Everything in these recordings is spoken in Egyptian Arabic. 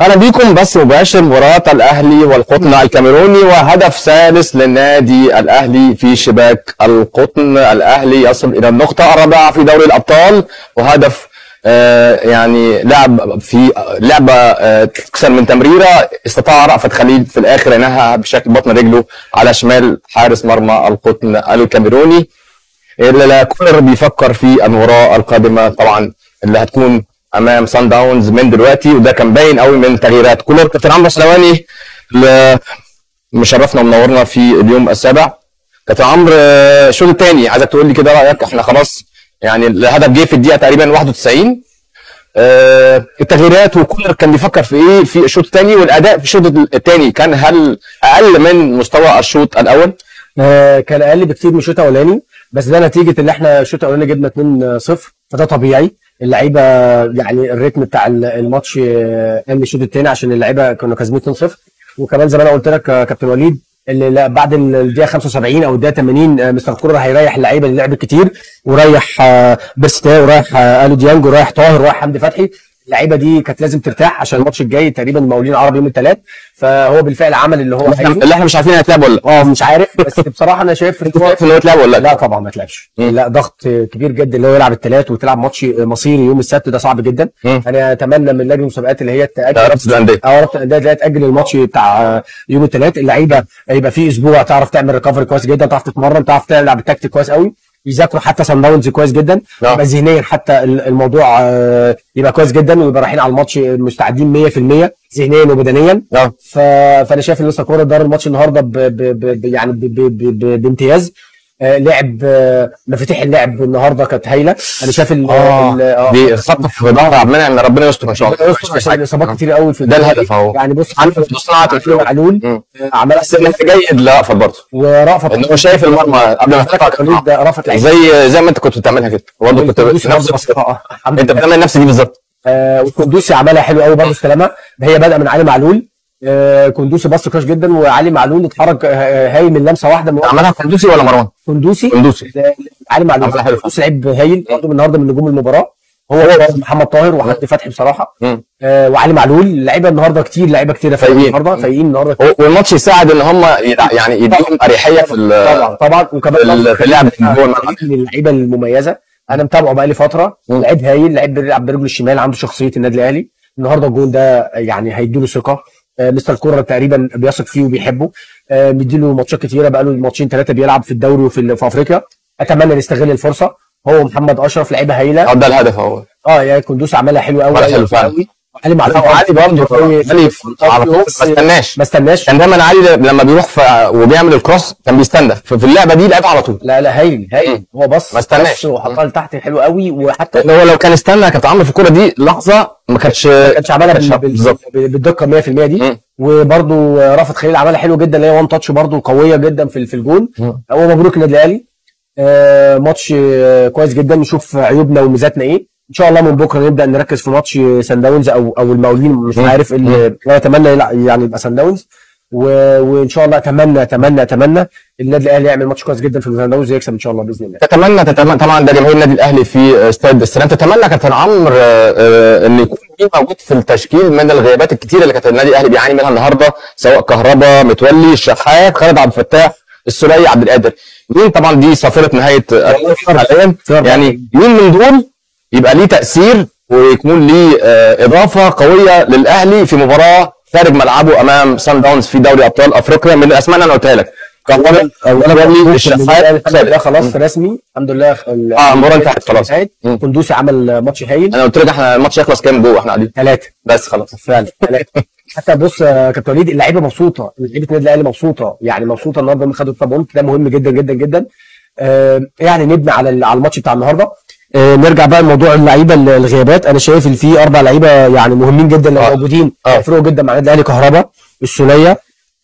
اهلا بيكم بس مباشر مباراة الاهلي والقطن الكاميروني وهدف ثالث للنادي الاهلي في شباك القطن الاهلي يصل الى النقطة الرابعة في دوري الابطال وهدف آه يعني لعب في لعبة آه اكثر من تمريرة استطاع رأفت خليل في الاخر انها بشكل بطن رجله على شمال حارس مرمى القطن الكاميروني اللي لا كولر بيفكر في المباراة القادمة طبعا اللي هتكون امام سان داونز من دلوقتي وده كان باين قوي من تغييرات كولر كابتن عمرو سلواني اللي مشرفنا ومنورنا في اليوم السابع كابتن عمرو آه، الشوط الثاني عايزك تقول لي كده رايك احنا خلاص يعني الهدف جه في الدقيقه تقريبا 91 آه، التغييرات وكولر كان بيفكر في ايه في الشوط الثاني والاداء في الشوط الثاني كان هل اقل من مستوى الشوط الاول؟ آه، كان اقل بكتير من الشوط الاولاني بس ده نتيجه اللي احنا الشوط الاولاني جبنا 2-0 فده طبيعي اللعيبه يعني الريتم بتاع الماتش آه، قل الشوط الثاني عشان اللعيبه كانوا كاسبين 2-0 وكمان زي ما انا قلت لك يا كابتن وليد اللي لا- بعد الدقيقه 75 او الدقيقه 80 آه، مستر كولر هيريح اللعيبه اللي لعبت كتير وريح آه، بيرستا وريح آه، الو ديانج وريح طاهر وريح حمدي فتحي اللعيبه دي كانت لازم ترتاح عشان الماتش الجاي تقريبا مقاولين عرب يوم الثلاث فهو بالفعل عمل اللي هو عايزه اللي احنا مش عارفين هيتلعب ولا لا اه مش عارف بس بصراحه انا شايف انت شايف ان هو يتلعب ولا لا لا؟ طبعا ما تلعبش مم. لا ضغط كبير جدا اللي هو يلعب الثلاث وتلعب ماتش مصيري يوم السبت ده صعب جدا مم. انا اتمنى من لجنه المسابقات اللي هي تاجل رابطة الانديه اه رابطه الانديه اللي هي تاجل الماتش بتاع يوم الثلاث اللعيبه يبقى فيه اسبوع تعرف تعمل ريكفري كويس جدا تعرف تتمرن تعرف تلعب التكتيك كويس قوي يذاكروا حتى سان داونز كويس جدا نعم. يبقى ذهنيا حتى ال- الموضوع آه، يبقى كويس جدا ويبقى رايحين على الماتش مستعدين 100% ذهنيا وبدنيا اه ف... فانا شايف ان لسه كوره دار الماتش النهارده ب... ب... ب... ب... يعني ب... ب... ب... ب... بامتياز آه لعب آه مفاتيح اللعب النهارده كانت هايله انا شايف ال... اه ال- آه، دي خطف في ظهر عبد المنعم ربنا يستر ان شاء الله يستر عشان الاصابات كتير قوي في ده الدوري. الهدف اهو. يعني بص عنده في صناعه الفلوس معلول مم. آه، عمال بس انت جيد لرأفت برضه ورأفت ان هو شايف المرمى قبل ما تقطع وليد ده رأفت لعيب زي زي ما انت كنت بتعملها كده برضه كنت القدوسي نفس برضه بس- آه، الحمد انت لله. بتعمل نفس دي بالظبط آه والقندوسي عملها حلو قوي برضه استلمها هي بادئه من علي معلول آه كندوسي بص كراش جدا وعلي معلول اتحرك آه، هايل من لمسه واحده من عملها قندوسي ولا مروان؟ كندوسي قندوسي ده- علي معلول عملها حلو. قندوسي لعيب هايل برضه من النهارده من نجوم المباراه هو برضه محمد طاهر وحمدي فتحي بصراحه مم. آه وعلي معلول لعيبه النهارده كتير لعيبه كتير فايقين. النهارده فايقين النهارده هو- والماتش يساعد ان هم يدع- يعني يديهم اريحيه في ال- طبعا طبعا وكمان في ال- برضه في اللعب خليل جوه الملعب. من اللعيبه المميزه انا متابعه بقالي فتره مم. لعيب هايل لعيب بيلعب برجله الشمال عنده شخصيه النادي الاهلي النهارده الجون ده يعني هيديله ثقه آه، مستر كورة تقريبا بيثق فيه وبيحبه آه، مديله ماتشات كتيره بقاله ماتشين ثلاثه بيلعب في الدوري وفي ال- في افريقيا اتمنى يستغل الفرصه هو محمد اشرف لعيبه هايله اه ده الهدف اهو اه يا كندوس عملها حلو قوي عملها حلو فعلا. قوي وعلي معلول وعلي برضه قوي. علي في- على طول ما استناش ما استناش كان دايما علي لما بيروح ف- وبيعمل الكروس كان بيستنى في اللعبه دي لعبها على طول لا لا هايل هايل هو بص ما استناش. بص وحطها لتحت حلو قوي وحتى لان هو لو كان استنى كانت عامل في الكوره دي لحظه ما كانتش ما كانش عملها كانش بال- بال- بالظبط بال- بالدقه 100% دي مم. وبرده رافت خليل عملها حلو جدا اللي هي وان تاتش برده قويه جدا في في الجون مم. هو مبروك النادي الاهلي آه، ماتش آه، كويس جدا نشوف عيوبنا وميزاتنا ايه ان شاء الله من بكره نبدا نركز في ماتش سان داونز او او المقاولين مش مم. عارف اللي انا اتمنى يلع- يعني يبقى سان داونز و- وان شاء الله اتمنى اتمنى اتمنى النادي الاهلي يعمل ماتش كويس جدا في سان داونز ويكسب ان شاء الله باذن الله تتمنى تتمنى طبعا ده جمهور النادي الاهلي في استاد السلام تتمنى كابتن عمرو آه، آه، ان يكون في موجود في التشكيل من الغيابات الكتيره اللي كانت النادي الاهلي بيعاني منها النهارده سواء كهربا متولي الشحات خالد عبد الفتاح السولية عبد القادر مين طبعا دي صافره نهايه آه، حاليا يعني مين من دول يبقى ليه تاثير ويكون ليه آه، اضافه قويه للاهلي في مباراه خارج ملعبه امام سان داونز في دوري ابطال افريقيا من الاسماء اللي انا قلتها لك كهربا اولا بيرلي الشحات الحمد لله خالد. خلاص رسمي الحمد لله ال- اه المباراه انتهت خلاص انتهت. مم. قندوسي عمل ماتش هايل انا قلت لك احنا الماتش يخلص كام جوه احنا قاعدين ثلاثه بس خلاص فعلا ثلاثه حتى بص يا كابتن وليد اللعيبه مبسوطه لعيبه النادي الاهلي مبسوطه يعني مبسوطه النهارده هم خدوا الطابونت ده مهم جدا جدا جدا آه يعني نبني على ال- على الماتش بتاع النهارده آه نرجع بقى لموضوع اللعيبه ال- الغيابات انا شايف ان في اربع لعيبه يعني مهمين جدا لو آه. موجودين آه. يفرقوا جدا مع النادي الاهلي كهربا السوليه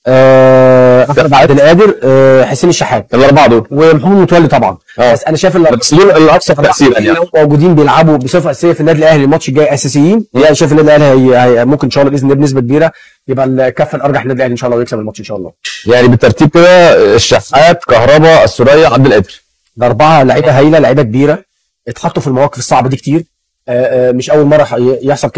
آه احمد عبد القادر آه حسين الشحات الاربعه دول ومحمود متولي طبعا آه. بس انا شايف ان بس دول الاكثر تاثيرا يعني لو موجودين بيلعبوا بصفه اساسيه في النادي الاهلي الماتش الجاي اساسيين يعني شايف النادي الاهلي هي... هي... ممكن ان شاء الله باذن الله بنسبه كبيره يبقى الكفه الارجح للنادي الاهلي ان شاء الله ويكسب الماتش ان شاء الله يعني بالترتيب كده الشحات كهربا السولية عبد القادر ده اربعه لعيبه هايله لعيبه كبيره اتحطوا في المواقف الصعبه دي كتير آه، آه، مش اول مره ح- يحصل كده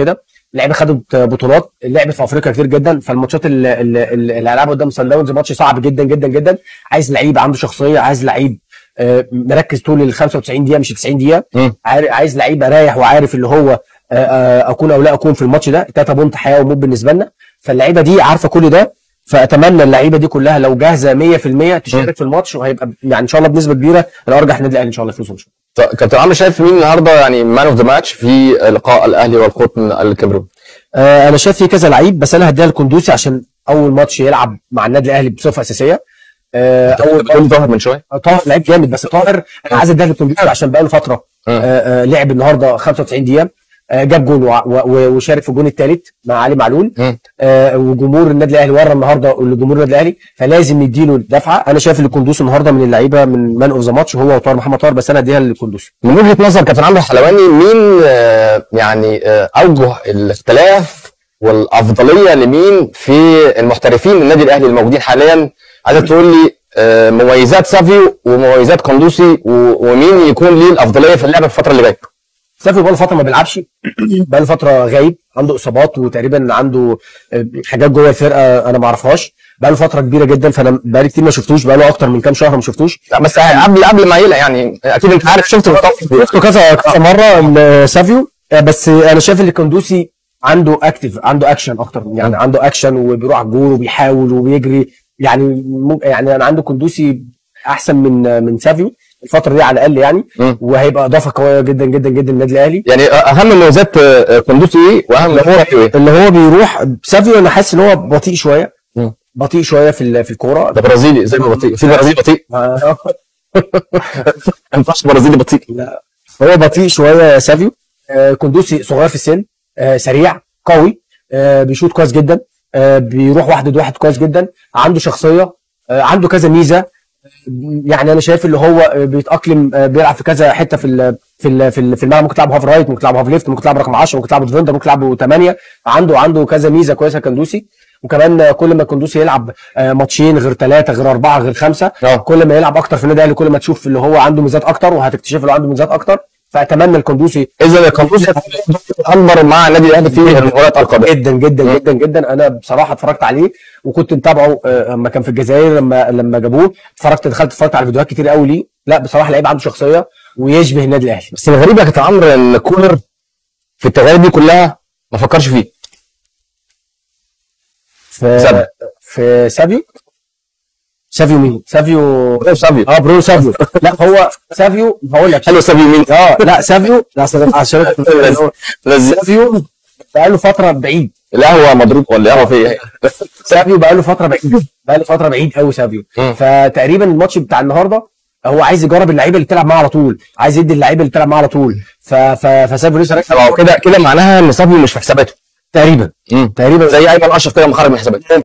اللعيبه خدت بطولات لعبت في افريقيا كتير جدا فالماتشات اللي اللي- اللي هيلعبها قدام سان داونز ماتش صعب جدا جدا جدا عايز لعيب عنده شخصيه عايز لعيب آه، مركز طول ال 95 دقيقه مش 90 دقيقه مم. عار- عايز لعيب رايح وعارف اللي هو آه، آه، اكون او لا اكون في الماتش ده 3 بونت حياه وموت بالنسبه لنا فاللعيبه دي عارفه كل ده فاتمنى اللعيبه دي كلها لو جاهزه 100% تشارك في الماتش وهيبقى يعني ان شاء الله بنسبه كبيره الارجح النادي الاهلي ان شاء الله يفوز ان شاء الله طيب، كابتن عمرو شايف مين النهارده يعني مان اوف ذا ماتش في لقاء الاهلي والقطن الكاميروني آه، انا شايف في كذا لعيب بس انا هديها للكندوسي عشان اول ماتش يلعب مع النادي الاهلي بصفه اساسيه آه، اول بتقول ظاهر من شويه طاهر لعيب جامد بس طاهر انا عايز اديها للكندوسي عشان بقاله فتره مم. آه، آه، لعب النهارده 95 دقيقه آه، جاب جول وع- و- وشارك في الجون الثالث مع علي معلول مم. آه، وجمهور النادي الاهلي ورا النهارده لجمهور النادي الاهلي فلازم نديله الدفعه انا شايف ان الكندوسي النهارده من اللعيبه من مان اوف ذا ماتش هو وطاهر محمد طاهر بس انا اديها للكندوسي من وجهه نظر كابتن عمرو الحلواني مين آه، يعني آه، اوجه الاختلاف والافضليه لمين في المحترفين النادي الاهلي الموجودين حاليا عايزك تقول لي آه، مميزات سافيو ومميزات قندوسي و- ومين يكون ليه الافضليه في اللعبه في الفتره اللي جايه سافيو بقاله فتره ما بيلعبش بقاله فتره غايب عنده اصابات وتقريبا عنده آه، حاجات جوه الفرقه انا ما اعرفهاش بقاله فتره كبيره جدا فانا بقالي كتير ما شفتوش بقاله اكتر من كام شهر ما شفتوش لا بس قبل قبل ما يقلق يعني اكيد انت عارف شفت الخطف شفته كذا كذا مره ال- سافيو آه، بس انا شايف ان الكندوسي عنده اكتف عنده اكشن اكتر يعني عنده اكشن وبيروح على الجول وبيحاول وبيجري يعني مم- يعني انا عنده كندوسي احسن من من سافيو الفتره دي على الاقل يعني مم. وهيبقى اضافه قويه جدا جدا جدا للنادي الاهلي يعني اهم مميزات آه، قندوسي ايه واهم مميزات ايه اللي هو بيروح سافيو انا حاسس ان هو بطيء شويه مم. بطيء شويه في ال- في الكوره ده برازيلي زي ما بطيء في برازيلي بطيء آه، ما ينفعش برازيلي بطيء لا هو بطيء شويه سافيو آه، كندوسي صغير في السن آه، سريع قوي آه، بيشوط كويس جدا آه، بيروح واحد ضد واحد كويس جدا عنده شخصيه آه، عنده كذا ميزه يعني انا شايف اللي هو آه، بيتاقلم آه، بيلعب في كذا حته في ال في ال في ال- في الملعب ممكن تلعب هاف رايت ممكن تلعب هاف ليفت ممكن تلعب رقم 10 ممكن تلعب ديفندر ممكن تلعب 8 عنده عنده كذا ميزه كويسه كندوسي وكمان آه، كل ما كندوسي يلعب آه، ماتشين غير ثلاثه غير اربعه غير خمسه اه كل ما يلعب اكتر في النادي الاهلي كل ما تشوف اللي هو عنده ميزات اكتر وهتكتشف له عنده ميزات اكتر فاتمنى الكندوسي اذا القندوسي اكبر مع النادي الاهلي في المباريات القادمه جدا جدا مم. جدا جدا انا بصراحه اتفرجت عليه وكنت متابعه آه، لما كان في الجزائر لما لما جابوه اتفرجت دخلت اتفرجت على فيديوهات كتير قوي ليه لا بصراحه لعيب عنده شخصيه ويشبه النادي الاهلي بس الغريب يا كابتن عمرو ان كولر في التغيير دي كلها ما فكرش فيه في سابيو. في سافيو سافيو مين؟ سافيو برو سافيو اه برو سافيو لا هو سافيو هقول لك حلو سافيو مين اه لا سافيو لا عشان عشان لذيذ. سافيو بقاله فتره بعيد القهوه مضروب ولا القهوه في ايه سافيو بقاله فتره بعيد بقاله فتره بعيد قوي سافيو مم. فتقريبا الماتش بتاع النهارده هو عايز يجرب اللعيبه اللي بتلعب معاه على طول عايز يدي اللعيبه اللي بتلعب معاه على طول ف... ف... فسافيو لسه راكب طب هو كده كده معناها ان سافيو مش في حساباته تقريبا مم. تقريبا زي ايمن اشرف كده لما خرج من حساباته